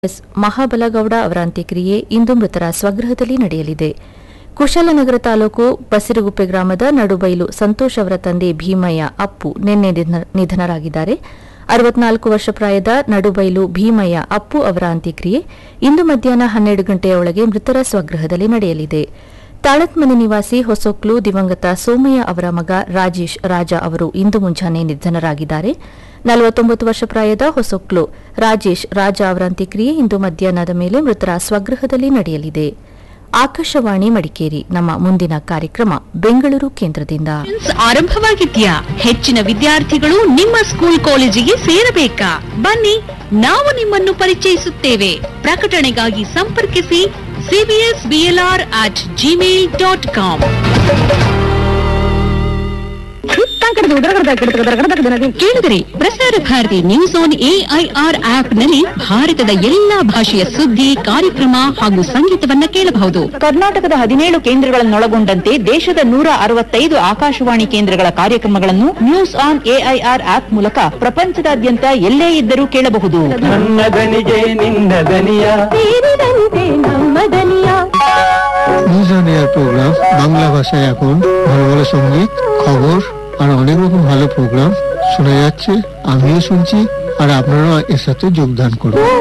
S ಮಹಾಬಲಗೌಡ ಅವರ ಅಂತ್ಯಕ್ರಿಯೆ ಇಂದು ಮೃತರ ಸ್ವಗೃಹದಲ್ಲಿ ನಡೆಯಲಿದೆ ಕುಶಲನಗರ ತಾಲೂಕು ಬಸಿರುಗುಪ್ಪೆ ಗ್ರಾಮದ ನಡುಬೈಲು ಸಂತೋಷ್ ಅವರ ತಂದೆ ಭೀಮಯ್ಯ ಅಪ್ಪು ನಿನ್ನೆ ನಿಧನ- ನಿಧನರಾಗಿದ್ದಾರೆ ಅರವತ್ನಾಲ್ಕು ವರ್ಷ ಪ್ರಾಯದ ನಡುಬೈಲು ಭೀಮಯ್ಯ ಅಪ್ಪು ಅವರ ಅಂತ್ಯಕ್ರಿಯೆ ಇಂದು ಮಧ್ಯಾಹ್ನ ಹನ್ನೆರಡು ಗಂಟೆಯ ಒಳಗೆ ಮೃತರ ಸ್ವಗೃಹದಲ್ಲಿ ನಡೆಯಲಿದೆ ತಾಳತ್ಮನೆ ನಿವಾಸಿ ಹೊಸೊಕ್ಲು ದಿವಂಗತ ಸೋಮಯ್ಯ ಅವರ ಮಗ ರಾಜೇಶ್ ರಾಜ ಅವರು ಇಂದು ಮುಂಜಾನೆ ನಿಧನರಾಗಿದ್ದಾರೆ ನಲವತ್ತೊಂಬತ್ತು ವರ್ಷ ಪ್ರಾಯದ ಹೊಸೊಕ್ಲು ರಾಜೇಶ್ ರಾಜ ಅವರ ಅಂತ್ಯಕ್ರಿಯೆ ಇಂದು ಮಧ್ಯಾಹ್ನದ ಮೇಲೆ ಮೃತರ ಸ್ವಗೃಹದಲ್ಲಿ ನಡೆಯಲಿದೆ ಆಕಾಶವಾಣಿ ಮಡಿಕೇರಿ ನಮ್ಮ ಮುಂದಿನ ಕಾರ್ಯಕ್ರಮ ಬೆಂಗಳೂರು ಕೇಂದ್ರದಿಂದ ಆರಂಭವಾಗಿದ್ಯಾ ಹೆಚ್ಚಿನ ವಿದ್ಯಾರ್ಥಿಗಳು ನಿಮ್ಮ ಸ್ಕೂಲ್ ಕಾಲೇಜಿಗೆ ಸೇರಬೇಕಾ ಬನ್ನಿ ನಾವು ನಿಮ್ಮನ್ನು ಪರಿಚಯಿಸುತ್ತೇವೆ ಪ್ರಕಟಣೆಗಾಗಿ ಸಂಪರ್ಕಿಸಿ CBS BLR at Gmail dot com ಕೇಳಿದರೆ Prasar Bharati news on AIR app ನಲ್ಲಿ ಭಾರತದ ಎಲ್ಲಾ ಭಾಷೆಯ ಸುದ್ದಿ ಕಾರ್ಯಕ್ರಮ ಹಾಗೂ ಸಂಗೀತವನ್ನ ಕೇಳಬಹುದು ಕರ್ನಾಟಕದ ಹದಿನೇಳು ಕೇಂದ್ರಗಳನ್ನೊಳಗೊಂಡಂತೆ ದೇಶದ ನೂರ ಅರವತ್ತೈದು ಆಕಾಶವಾಣಿ ಕೇಂದ್ರಗಳ ಕಾರ್ಯಕ್ರಮಗಳನ್ನು ನ್ಯೂಸ್ ಆನ್ ಎಐಆರ್ ಆಪ್ ಮೂಲಕ ಪ್ರಪಂಚದಾದ್ಯಂತ ಎಲ್ಲೇ ಇದ್ದರೂ ಕೇಳಬಹುದು ನನ್ನ ದನಿಗೆ নিন্দ দনিয়া news on air programme Bangla ভাষায় এখন ভালো ভালো সঙ্গীত খবর আর অনেক রকম ভালো প্রোগ্রাম শোনা যাচ্ছে আমিও শুনছি আর আপনারাও এর সাথে যোগদান করুন